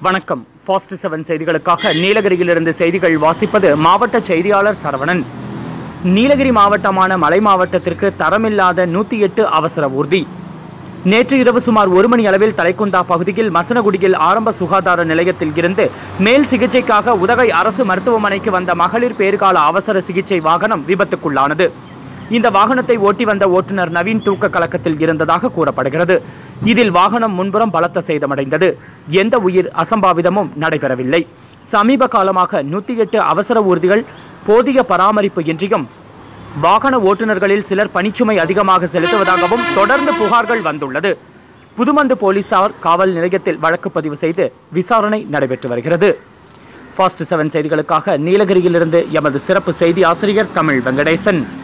வணக்கம் fast seven செய்திகளுக்காக நீலகிரியிலிருந்து செய்திகள் வாசிப்பது மாவட்ட செய்தியாளர் சரவணன் நீலகிரி மாவட்டமான மலை மாவட்டத்திற்கு தரமில்லாத நூற்றி எட்டு அவசர ஊர்தி நேற்று இரவு சுமார் ஒரு மணி அளவில் தலைக்குந்தா பகுதியில் மசனகுடியில் ஆரம்ப சுகாதார நிலையத்தில் இருந்து மேல் சிகிச்சைக்காக உதகை அரசு மருத்துவமனைக்கு வந்த மகளிர் பேறுகால அவசர சிகிச்சை வாகனம் விபத்துக்குள்ளானது இந்த வாகனத்தை ஓட்டி வந்த ஓட்டுநர் நவீன் தூக்க கலக்கத்தில் இருந்ததாக கூறப்படுகிறது இதில் வாகனம் முன்புறம் பலத்த சேதமடைந்தது எந்த உயிர் அசம்பாவிதமும் நடைபெறவில்லை சமீப காலமாக நூற்றி எட்டு அவசர ஊர்திகள் போதிய பராமரிப்பு இன்றியும் வாகன ஓட்டுநர்களில் சிலர் பணிச்சுமை அதிகமாக செலுத்துவதாகவும் தொடர்ந்து புகார்கள் வந்துள்ளது புதுமந்து போலீசார் காவல் நிலையத்தில் வழக்கு பதிவு செய்து விசாரணை நடைபெற்று வருகிறது ஃபாஸ்ட் செவன் செய்திகளுக்காக நீலகிரியிலிருந்து எமது சிறப்பு செய்தி ஆசிரியர் தமிழ் வெங்கடேசன்